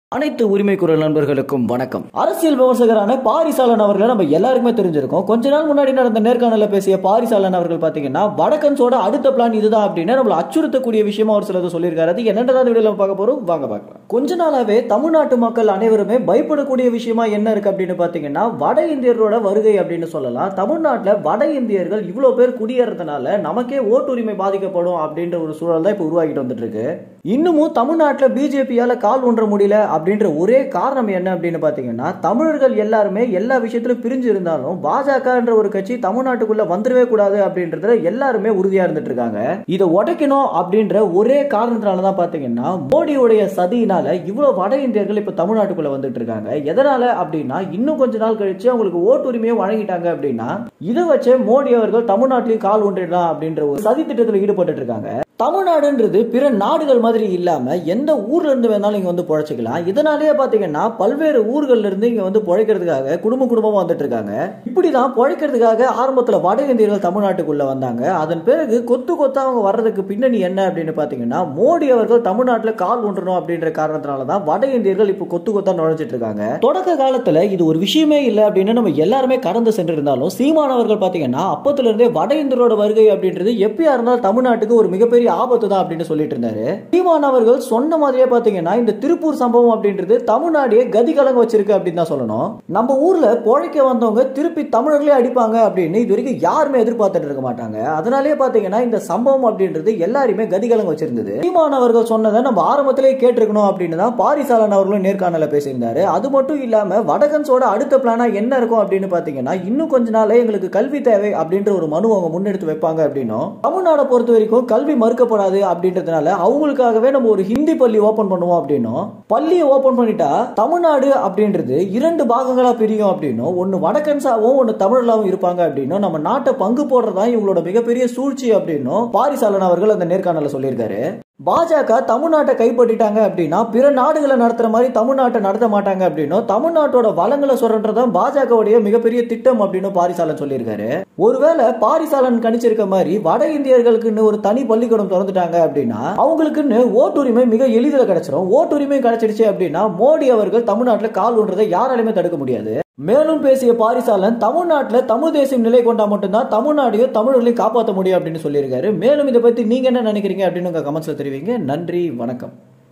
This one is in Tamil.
அனைத்து உரிமை குரல் நண்பர்களுக்கும் வணக்கம் அரசியல் விமர்சகரான பாரிசாலன் அவர்களை நம்ம எல்லாருக்குமே தெரிஞ்சிருக்கோம் கொஞ்ச நாள் முன்னாடி நடந்த நேர்காணல பேசிய பாரிசாலன் அவர்கள் பாத்தீங்கன்னா வடக்கன்ஸோட அடுத்த பிளான் இதுதான் அப்படின்னு நம்மள அச்சுறுத்தக்கூடிய விஷயமா ஒரு சிலது சொல்லியிருக்காரு அது என்னன்றதான் வீடியோல பார்க்க போறோம் வாங்க பார்க்கலாம் கொஞ்ச நாளாவே தமிழ்நாட்டு மக்கள் அனைவருமே பயப்படக்கூடிய விஷயமா என்ன இருக்கு அப்படின்னு பாத்தீங்கன்னா வட இந்தியரோட வருகை அப்படின்னு சொல்லலாம் தமிழ்நாட்டுல வட இந்தியர்கள் இவ்வளவு பேர் குடியேறதுனால நமக்கே ஓட்டுரிமை பாதிக்கப்படும் அப்படின்ற ஒரு சூழல் தான் இப்ப உருவாகிட்டு வந்துட்டு இருக்கு இன்னமும் தமிழ்நாட்டுல பிஜேபியால கால் ஒன்ற முடியல அப்படின்ற ஒரே காரணம் என்ன அப்படின்னு பாத்தீங்கன்னா தமிழர்கள் எல்லாருமே எல்லா விஷயத்திலும் பிரிஞ்சு இருந்தாலும் பாஜகன்ற ஒரு கட்சி தமிழ்நாட்டுக்குள்ள வந்துடவே கூடாது அப்படின்றதுல எல்லாருமே உறுதியா இருந்துட்டு இருக்காங்க இதை உடைக்கணும் அப்படின்ற ஒரே காரணத்தினால தான் பாத்தீங்கன்னா மோடியுடைய சதியினால இவ்வளவு வட இந்தியர்கள் இப்ப தமிழ்நாட்டுக்குள்ள வந்துட்டு இருக்காங்க எதனால அப்படின்னா இன்னும் கொஞ்ச நாள் கழிச்சு அவங்களுக்கு ஓட்டுரிமையை வழங்கிட்டாங்க அப்படின்னா இதை வச்சு மோடி அவர்கள் தமிழ்நாட்டிலையும் கால் ஒன்றிடலாம் அப்படின்ற ஒரு சதி திட்டத்தில் ஈடுபட்டு இருக்காங்க தமிழ்நாடுன்றது பிற நாடுகள் மாதிரி இல்லாம எந்த ஊர்ல இருந்து வேணாலும் இங்க வந்து பொழைச்சிக்கலாம் இதனாலேயே பாத்தீங்கன்னா பல்வேறு ஊர்கள்ல இருந்து இங்க வந்து பொழைக்கிறதுக்காக குடும்ப குடும்பமா வந்துட்டு இருக்காங்க இப்படிதான் பொழைக்கிறதுக்காக ஆரம்பத்துல வட இந்தியர்கள் தமிழ்நாட்டுக்குள்ள வந்தாங்க அதன் பிறகு கொத்து கொத்தா அவங்க வர்றதுக்கு பின்னணி என்ன அப்படின்னு பாத்தீங்கன்னா மோடி அவர்கள் தமிழ்நாட்டுல கால் ஒன்றணும் அப்படின்ற காரணத்தினாலதான் வட இந்தியர்கள் இப்போ கொத்து கொத்தா நுழைஞ்சிட்டு இருக்காங்க தொடக்க காலத்துல இது ஒரு விஷயமே இல்லை அப்படின்னு நம்ம எல்லாருமே கடந்து சென்று இருந்தாலும் சீமானவர்கள் பாத்தீங்கன்னா அப்பத்துல இருந்தே வட இந்தியரோட வருகை அப்படின்றது எப்பயா இருந்தாலும் தமிழ்நாட்டுக்கு ஒரு மிகப்பெரிய ஆபத்து தான் அப்படின்னு சொல்லிட்டு இருந்தாரு சீமான் அவர்கள் சொன்ன மாதிரியே பாத்தீங்கன்னா இந்த திருப்பூர் சம்பவம் அப்படின்றது தமிழ்நாடையே கதி கலங்க வச்சிருக்கு அப்படின்னு தான் சொல்லணும் நம்ம ஊர்ல பொழைக்க வந்தவங்க திருப்பி தமிழர்களே அடிப்பாங்க அப்படின்னு இது வரைக்கும் யாருமே எதிர்பார்த்துட்டு இருக்க மாட்டாங்க அதனாலேயே பாத்தீங்கன்னா இந்த சம்பவம் அப்படின்றது எல்லாருமே கதி கலங்க வச்சிருந்தது சீமான் அவர்கள் சொன்னதை நம்ம ஆரம்பத்திலே கேட்டிருக்கணும் அப்படின்னு தான் பாரிசாலன் அவர்களும் நேர்காணல பேசியிருந்தாரு அது மட்டும் இல்லாம வடகன்ஸோட அடுத்த பிளானா என்ன இருக்கும் அப்படின்னு பாத்தீங்கன்னா இன்னும் கொஞ்ச நாளே எங்களுக்கு கல்வி தேவை அப்படின்ற ஒரு மனு அவங்க முன்னெடுத்து வைப்பாங்க அப்படின்னும் தமிழ்நாடை பொறுத்த வரைக்கும் கல்வி மறுக்கப்படாது அப்படின்றதுனால அவங்களுக்காகவே நம்ம ஒரு ஹிந்தி பள்ளி ஓபன் பண்ணுவோம் அப்படின்னும் பள்ளியை ஓபன் பண்ணிட்டா தமிழ்நாடு அப்படின்றது இரண்டு பாகங்களா பிரியும் அப்படின்னும் ஒன்னு வடக்கன்ஸாவும் ஒன்னு தமிழர்களாவும் இருப்பாங்க அப்படின்னும் நம்ம நாட்டை பங்கு போடுறதா இவங்களோட மிகப்பெரிய சூழ்ச்சி அப்படின்னும் பாரிசாலன் அவர்கள் அந்த நேர்காணல சொல்லியிருக்காரு பாஜக தமிழ்நாட்டை கைப்பற்றிட்டாங்க அப்படின்னா பிற நாடுகளை நடத்துற மாதிரி தமிழ்நாட்டை நடத்த மாட்டாங்க அப்படின்னும் தமிழ்நாட்டோட வளங்களை சொல்றதுதான் பாஜகவுடைய மிகப்பெரிய திட்டம் அப்படின்னு பாரிசாலன் சொல்லியிருக்காரு ஒருவேளை பாரிசாலன் கணிச்சிருக்க மாதிரி வட இந்தியர்களுக்குன்னு ஒரு தனி பள்ளிக்கூடம் திறந்துட்டாங்க அப்படின்னா அவங்களுக்குன்னு ஓட்டுரிமை மிக எளிதில் கிடைச்சிடும் ஓட்டுரிமை கிடைச்சிடுச்சு அப்படின்னா மோடி அவர்கள் தமிழ்நாட்டில் கால் ஒன்றதை யாராலுமே தடுக்க முடியாது மேலும் பேசிய பாரிசாலன் தமிழ்நாட்டில் தமிழ் தேசியம் நிலை கொண்டா மட்டும்தான் தமிழ்நாடையும் தமிழர்களையும் காப்பாற்ற முடியும் அப்படின்னு சொல்லியிருக்காரு மேலும் இதை பத்தி நீங்க என்ன நினைக்கிறீங்க அப்படின்னு உங்க கமெண்ட்ஸ்ல தெரிவிங்க நன்றி வணக்கம்